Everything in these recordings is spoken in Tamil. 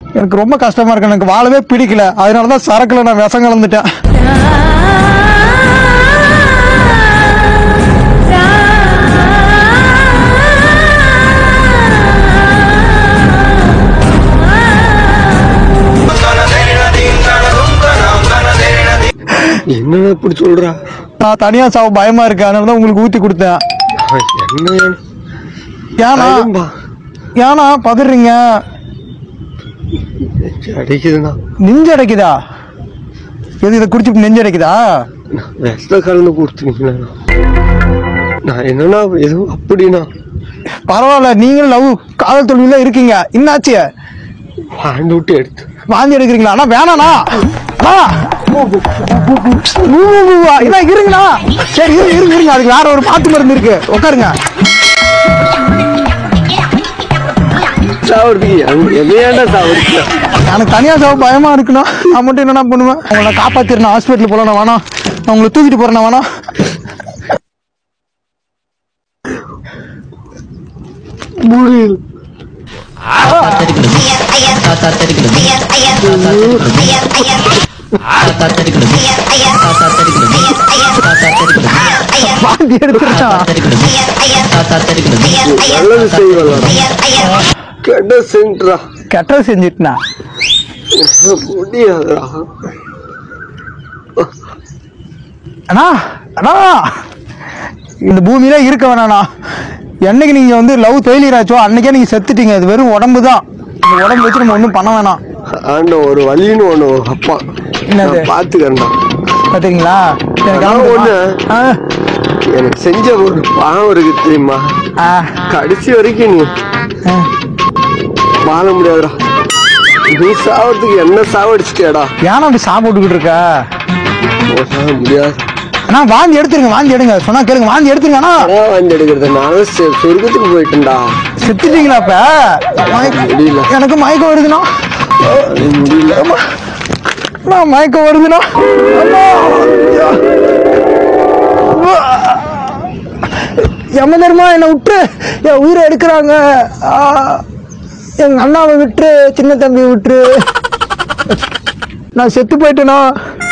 எனக்கு ரொம்ப கஷ்டமா இருக்கு எனக்கு வாழவே பிடிக்கல அதனாலதான் சரக்குல நான் விஷம் கலந்துட்டேன் என்ன இப்படி சொல்றா நான் தனியா சாவ பயமா இருக்கு அதனாலதான் உங்களுக்கு ஊத்தி கொடுத்தேன் என்ன ஏன்னா பயம்பா. ஏன்னா பதறீங்க அடிக்குதுண்ணா நெஞ்சு அடைக்குதா எது இதை குடிச்சு நெஞ்சு அடைக்குதா விஷத்தை கலந்து கொடுத்துருக்கீங்களா நான் என்னன்னா எதுவும் அப்படின்னா பரவாயில்ல நீங்களும் லவ் காதல் தோல்வியில இருக்கீங்க என்னாச்சு வாண்டு விட்டு எடுத்து வாந்தி எடுக்கிறீங்களா அண்ணா வேணாண்ணா அண்ணா. ஊ, ஊ, ஊ, ஊ, இதான் இருங்கண்ணா சரி இருங்க இருங்க இருங்க அதுக்கு வேற ஒரு மாத்து மருந்து இருக்கு உட்காருங்க சாவடிக்கு என்னையாண்டா சாவடிக்க எனக்கு தனியா சாவ பயமா இருக்குண்ணா நான் மட்டும் என்னண்ணா பண்ணுவேன் உங்களை காப்பாத்திருந்தேன் ஹாஸ்பிட்டல் போல நான் வேணாம் நான் உங்களை தூக்கிட்டு போறேன் வேணாம் முடியல வாந்தி எடுத்துருச்சா நல்லது செய்வலாம் கெட்ட சென்றா கெட்டது செஞ்சுட்டுனா முடியாதுடா அண்ணா அண்ணா இந்த பூமியில இருக்க வேணாண்ணா என்னைக்கு நீங்க வந்து லவ் தொழிலாச்சோ அன்னைக்கே நீங்க செத்துட்டீங்க இது வெறும் உடம்பு தான் இந்த உடம்பு வச்சு நம்ம ஒன்றும் பண்ண வேணாம் ஆண்ட ஒரு வழின்னு ஒண்ணு ஒரு அப்பா என்னது? நான் பாத்துக்கிறேன்டா பாத்தீங்களா எனக்கு அதான் அனுப்புமா? ஒண்ணு. ஆ, எனக்கு செஞ்ச ஒரு பாவம் இருக்கு தெரியுமா ஆ, கடைசி வரைக்கும் நீ ஆ. வாழ முடியாதுடா நீ சாவறதுக்கு என்ன சாவடிச்சிட்டியாடா ஏன்னா அப்படி சாப்பிட்டுக்கிட்டு இருக்க உன்னால முடியாது அண்ணா வாந்தி எடுத்துருங்க வாந்தி எடுங்க சொன்னா கேளுங்க வாந்தி எடுத்துருங்க அண்ணா அதான் வந்து எடுக்கிறது நானும் சொ- சொர்க்கத்துக்கு போயிட்டேன்டா செத்துட்டீங்களா இப்ப மயக்க- முடியல. எனக்கு மயக்கம் வருதுண்ணா அது முடியல அண்ணா, மயக்கம் வருதுண்ணா அண்ணா. யம தர்மா என்னை விட்டுரு என் உயிரை எடுக்கிறாங்க ஆ, எங்க அண்ணாவை விட்டுரு சின்ன தம்பி விட்டுரு நான் செத்து போயிட்டேனா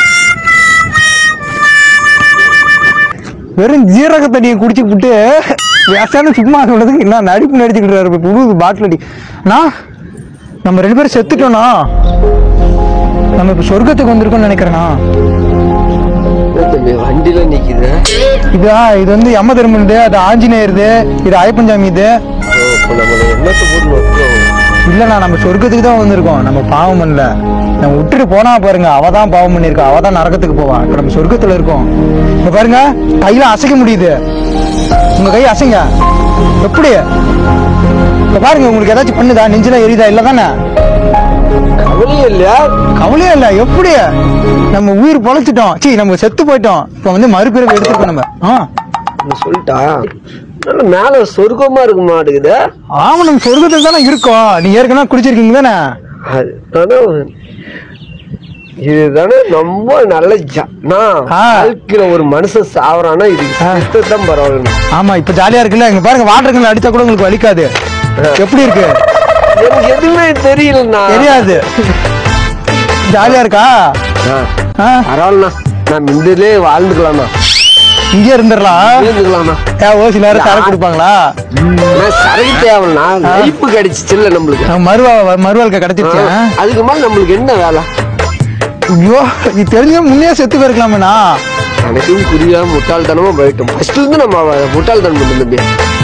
வெறும் ஜீரக தண்ணியை குடிச்சு விட்டு வேசான சும்மா சொல்றதுக்கு என்ன நடிப்பு நடிச்சுக்கிட்டு இப்ப புது பாட்டில் அடி நான் நம்ம ரெண்டு பேரும் செத்துட்டோம்னா நம்ம இப்ப சொர்க்கத்துக்கு வந்திருக்கோம்னு நினைக்கிறேனா என்ன தம்பி வண்டியில நிக்குது இதா இது வந்து யம தர்மன் அது ஆஞ்சநேயருது இது ஐப்பஞ்சாமி இது ஓ, இப்ப நம்மள எண்ணத்தை போட்டு நோக்கம் இல்லண்ணா நம்ம சொர்க்கத்துக்கு தான் வந்திருக்கோம் நம்ம பாவம் பண்ணல நம்ம விட்டுட்டு போனா பாருங்க அவ தான் பாவம் பண்ணிருக்கா அவ தான் நரகத்துக்கு போவா இப்ப நம்ம சொர்க்கத்துல இருக்கோம் இப்ப பாருங்க கையில அசைக்க முடியுது உங்க கை அசைங்க எப்படி இப்ப பாருங்க உங்களுக்கு ஏதாச்சும் பண்ணுதா நெஞ்சில எரியுதா இல்ல தானே கவலையே இல்லையா கவலையே இல்ல எப்படி நம்ம உயிர் பொழைச்சிட்டோம் சீ நம்ம செத்து போயிட்டோம் இப்ப வந்து மறுபிறவி எடுத்துருக்கோம் நம்ம ஆ நான் சொல்லிட்டா நல்ல மேல சொர்க்கமா இருக்க மாட்டேங்குது ஆமா நம்ம சொர்க்கத்துல தானே இருக்கோம் நீ ஏற்கனவே குடிச்சிருக்கீங்க தானே அது அதான் இதுதானே ரொம்ப நல்ல ஜா- நான் ஆ. வாழ்க்கையில ஒரு மனுஷன் சாவறானா இது தான் பரவாயில்ல ஆமா இப்ப ஜாலியா இருக்குல்ல இங்க பாருங்க வாட்டர் கன்ல அடிச்சா கூட உங்களுக்கு வலிக்காது எப்படி இருக்கு எனக்கு எதுவுமே தெரியலண்ணா தெரியாது ஜாலியா இருக்கா ஆ, ஆ, பரவாயில்லண்ணா நான் இந்திலே வாழ்ந்துக்கலாம்ண்ணா இங்கே இருந்துடலாம் இருந்துக்கலாம்ண்ணா ஏன் ஓசி நேரம் சரக்கு கொடுப்பாங்களா நான் சரக்கு தேவைண்ணா லைஃப் கிடைச்சிச்சு இல்ல நம்மளுக்கு நான் மறுவா மறுவாழ்க்கை கிடைச்சிருச்சு ஆ, அதுக்கு மேல நம்மளுக்கு என்ன வேலை ஐயோ நீ தெரிஞ்ச முன்னே செத்து போயிருக்கலாமேண்ணா எனக்கும் புரியாம முட்டாள்தனமா போயிட்டோம் ஃபர்ஸ்ட்ல இருந்து நம்ம அவ- முட்டாள்தனம் பண்ணி தம்பி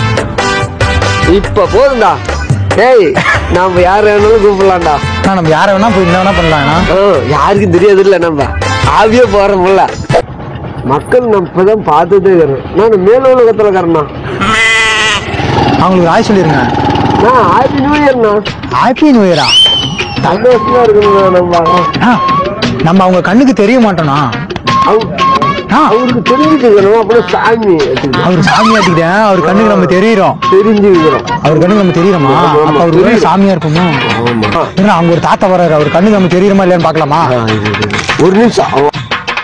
இப்ப போதும்டா டேய் நாம யார் வேணாலும் கூப்பிடலாம்டா நான் நம்ம யாரை வேணா போய் என்ன வேணா பண்ணலாம்ண்ணா ஆ, யாருக்கும் தெரியாது இல்ல நம்ம ஆவியே போறோம்ல மக்கள் நம்ம இப்பதான் பார்த்ததே இருக்கிறோம் நான் மேல உலகத்துல இருக்கிறேண்ணா அவங்களுக்கு ஆய் சொல்லிருங்க நான் ஹாப்பி நியூ இயர்ண்ணா ஹாப்பி நியூ இயரா சந்தோஷமா இருக்கணும்ண்ணா நம்ம நம்ம அவங்க கண்ணுக்கு தெரிய மாட்டோம்னா அவங்க- ஆ, அவருக்கு தெரிஞ்சுக்கணும் அப்புறம் சாமி எடுத்துக்கணும். அவர் சாமியாட்டிக்கிட்டேன் அவர் கண்ணுக்கு நம்ம தெரியுறோம் தெரிஞ்சுக்கிறோம் அவர் கண்ணுக்கு நம்ம தெரியுறோமா ஆமா, ஆமா, அப்ப அவர் ஒரே தெரியும். சாமியா இருக்குமோ ஆமா ஏன்னா அவங்க ஒரு தாத்தா வர்றாரு அவர் கண்ணுக்கு நம்ம தெரியுறோமா இல்லையான்னு பார்க்கலாமா ஆ, இது, இது, இது. ஒரு நிமிஷம் அவன்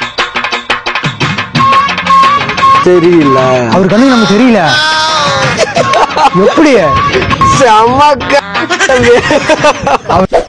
தெரியல அவர் கண்ணுக்கு நம்ம தெரியல எப்படி செம்ம க- அவர்